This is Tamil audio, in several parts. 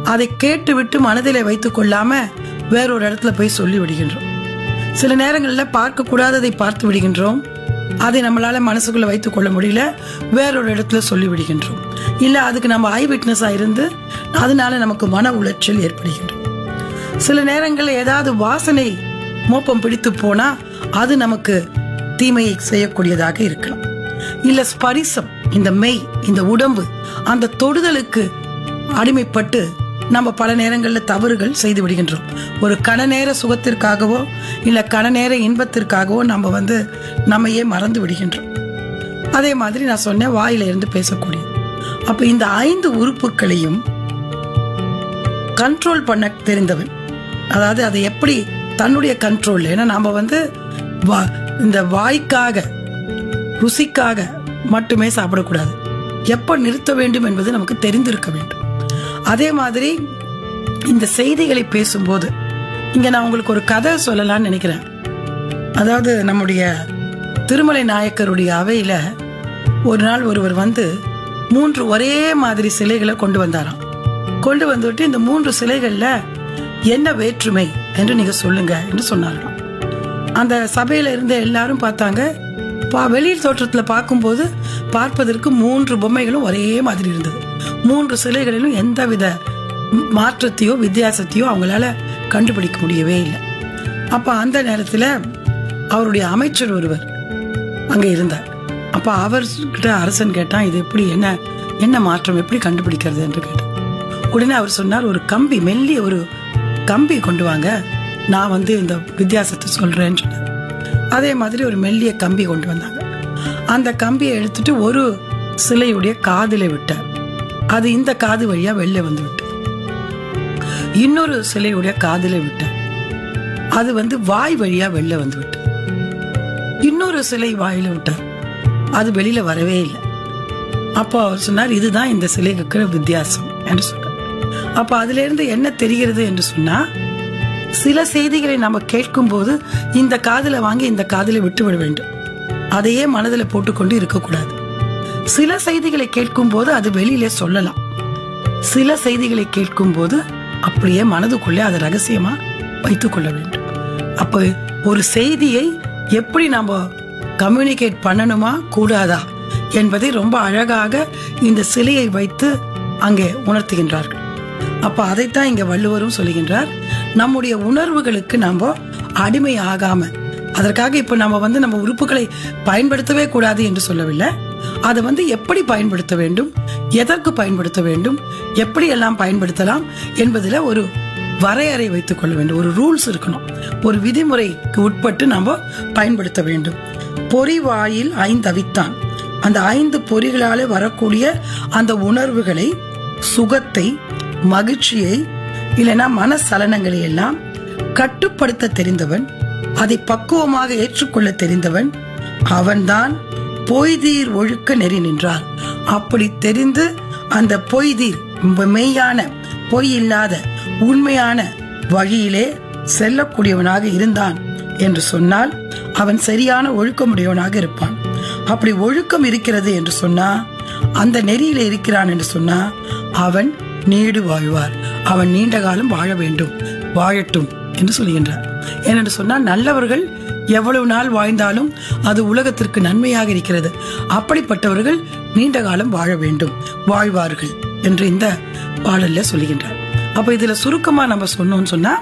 அதை கேட்டுவிட்டு மனதிலே வைத்துக் கொள்ளாம வேறொரு இடத்துல போய் சொல்லி விடுகின்றோம் சில நேரங்களில் பார்க்க கூடாததை பார்த்து விடுகின்றோம் அதை நம்மளால மனசுக்குள்ள வைத்துக் கொள்ள முடியல வேறொரு இடத்துல சொல்லி விடுகின்றோம் இல்ல அதுக்கு நம்ம ஐ விட்னஸா இருந்து அதனால நமக்கு மன உளைச்சல் ஏற்படுகின்றது சில நேரங்களில் ஏதாவது வாசனை மோப்பம் பிடித்து போனா அது நமக்கு தீமையை செய்யக்கூடியதாக இருக்கலாம் இல்ல ஸ்பரிசம் இந்த மெய் இந்த உடம்பு அந்த தொடுதலுக்கு அடிமைப்பட்டு நம்ம பல நேரங்களில் தவறுகள் செய்து விடுகின்றோம் ஒரு கண நேர சுகத்திற்காகவோ இல்ல கண நேர இன்பத்திற்காகவோ நம்ம வந்து நம்மையே மறந்து விடுகின்றோம் அதே மாதிரி நான் சொன்னேன் வாயில இருந்து பேசக்கூடியது அப்ப இந்த ஐந்து உறுப்புகளையும் கண்ட்ரோல் பண்ண தெரிந்தவன் அதாவது அதை எப்படி தன்னுடைய கண்ட்ரோல் ஏன்னா நாம வந்து வா- இந்த வாய்க்காக ருசிக்காக மட்டுமே சாப்பிடக்கூடாது எப்ப நிறுத்த வேண்டும் என்பது நமக்கு தெரிந்திருக்க வேண்டும் அதே மாதிரி இந்த செய்திகளை பேசும்போது இங்க நான் உங்களுக்கு ஒரு கதை சொல்லலாம்னு நினைக்கிறேன் அதாவது நம்முடைய திருமலை நாயக்கருடைய அவையில ஒரு நாள் ஒருவர் வந்து மூன்று ஒரே மாதிரி சிலைகளை கொண்டு வந்தாராம் கொண்டு வந்துவிட்டு இந்த மூன்று சிலைகள்ல என்ன வேற்றுமை என்று நீங்க சொல்லுங்க என்று சொன்னாராம் அந்த சபையில இருந்த எல்லாரும் பார்த்தாங்க பா- வெளியில் தோற்றத்துல பார்க்கும்போது பார்ப்பதற்கு மூன்று பொம்மைகளும் ஒரே மாதிரி இருந்தது மூன்று சிலைகளிலும் எந்தவித மாற்றத்தையோ வித்தியாசத்தையோ அவங்களால கண்டுபிடிக்க முடியவே இல்லை அப்ப அந்த நேரத்துல அவருடைய அமைச்சர் ஒருவர் அங்க இருந்தார் அப்ப அவர்கிட்ட அரசன் கேட்டான் இது எப்படி என்ன என்ன மாற்றம் எப்படி கண்டுபிடிக்கிறது என்று கேட்டான் உடனே அவர் சொன்னார் ஒரு கம்பி மெல்லிய ஒரு கம்பி கொண்டு வாங்க நான் வந்து இந்த வித்தியாசத்தை சொல்றேன்னு சொன்னார் அதே மாதிரி ஒரு மெல்லிய கம்பி கொண்டு வந்தாங்க அந்த கம்பியை எடுத்துட்டு ஒரு சிலையுடைய காதில விட்டார் அது இந்த காது வழியா வெளில வந்து விட்டு இன்னொரு சிலையுடைய காதில விட்டார் அது வந்து வாய் வழியா வெளில வந்து விட்டு இன்னொரு சிலை வாயில விட்டார் அது வெளியில வரவே இல்லை அப்போ அவர் சொன்னார் இதுதான் இந்த சிலைக்கு இருக்கிற வித்தியாசம் என்று சொன்னார் அப்ப அதுல இருந்து என்ன தெரிகிறது என்று சொன்னா சில செய்திகளை நம்ம கேட்கும் போது இந்த காதுல வாங்கி இந்த காதுல விட்டு விட வேண்டும் அதையே மனதில் போட்டுக்கொண்டு இருக்கக்கூடாது சில செய்திகளை கேட்கும் போது அது வெளியிலே சொல்லலாம் சில செய்திகளை கேட்கும் போது அப்படியே மனதுக்குள்ளே அதை ரகசியமா வைத்துக் கொள்ள வேண்டும் அப்ப ஒரு செய்தியை எப்படி நாம கம்யூனிகேட் பண்ணணுமா கூடாதா என்பதை ரொம்ப அழகாக இந்த சிலையை வைத்து அங்கே உணர்த்துகின்றார்கள் அப்ப அதைத்தான் இங்க வள்ளுவரும் சொல்லுகின்றார் நம்முடைய உணர்வுகளுக்கு நாம அடிமை ஆகாம அதற்காக இப்ப நம்ம வந்து நம்ம உறுப்புகளை பயன்படுத்தவே கூடாது என்று சொல்லவில்லை அதை வந்து எப்படி பயன்படுத்த வேண்டும் எதற்கு பயன்படுத்த வேண்டும் எப்படி எல்லாம் பயன்படுத்தலாம் என்பதுல ஒரு வரையறை வைத்துக் கொள்ள வேண்டும் ஒரு ரூல்ஸ் இருக்கணும் ஒரு விதிமுறைக்கு உட்பட்டு நாம பயன்படுத்த வேண்டும் பொறி வாயில் ஐந்தவித்தான் அந்த ஐந்து பொறிகளாலே வரக்கூடிய அந்த உணர்வுகளை சுகத்தை மகிழ்ச்சியை இல்லைன்னா மனசலனங்களை எல்லாம் கட்டுப்படுத்த தெரிந்தவன் அதை பக்குவமாக ஏற்றுக்கொள்ள தெரிந்தவன் அவன்தான் பொய்தீர் ஒழுக்க நெறி நின்றார் அப்படி தெரிந்து அந்த பொய்தீர் மெய்யான பொய் இல்லாத உண்மையான வழியிலே செல்லக்கூடியவனாக இருந்தான் என்று சொன்னால் அவன் சரியான ஒழுக்கமுடையவனாக இருப்பான் அப்படி ஒழுக்கம் இருக்கிறது என்று சொன்னா அந்த நெறியில இருக்கிறான் என்று சொன்னா அவன் நீடு வாழ்வார் அவன் நீண்ட காலம் வாழ வேண்டும் வாழட்டும் என்று சொல்கின்றார் ஏனென்று சொன்னால் நல்லவர்கள் எவ்வளவு நாள் வாழ்ந்தாலும் அது உலகத்திற்கு நன்மையாக இருக்கிறது அப்படிப்பட்டவர்கள் நீண்ட காலம் வாழ வேண்டும் வாழ்வார்கள் என்று இந்த பாடல்ல சொல்லுகின்றார் அப்ப இதுல சுருக்கமா நம்ம சொன்னோம்னு சொன்னா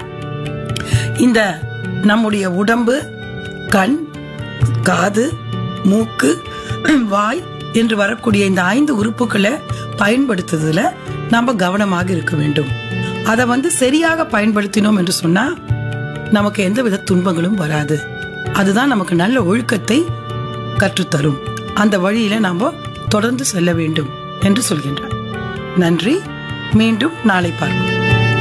இந்த நம்முடைய உடம்பு கண் காது மூக்கு வாய் என்று வரக்கூடிய இந்த ஐந்து உறுப்புகளை பயன்படுத்துறதுல நம்ம கவனமாக இருக்க வேண்டும் அதை வந்து சரியாக பயன்படுத்தினோம் என்று சொன்னா நமக்கு எந்தவித துன்பங்களும் வராது அதுதான் நமக்கு நல்ல ஒழுக்கத்தை கற்றுத்தரும் அந்த வழியில நாம தொடர்ந்து செல்ல வேண்டும் என்று சொல்கின்றார் நன்றி மீண்டும் நாளை பார்ப்போம்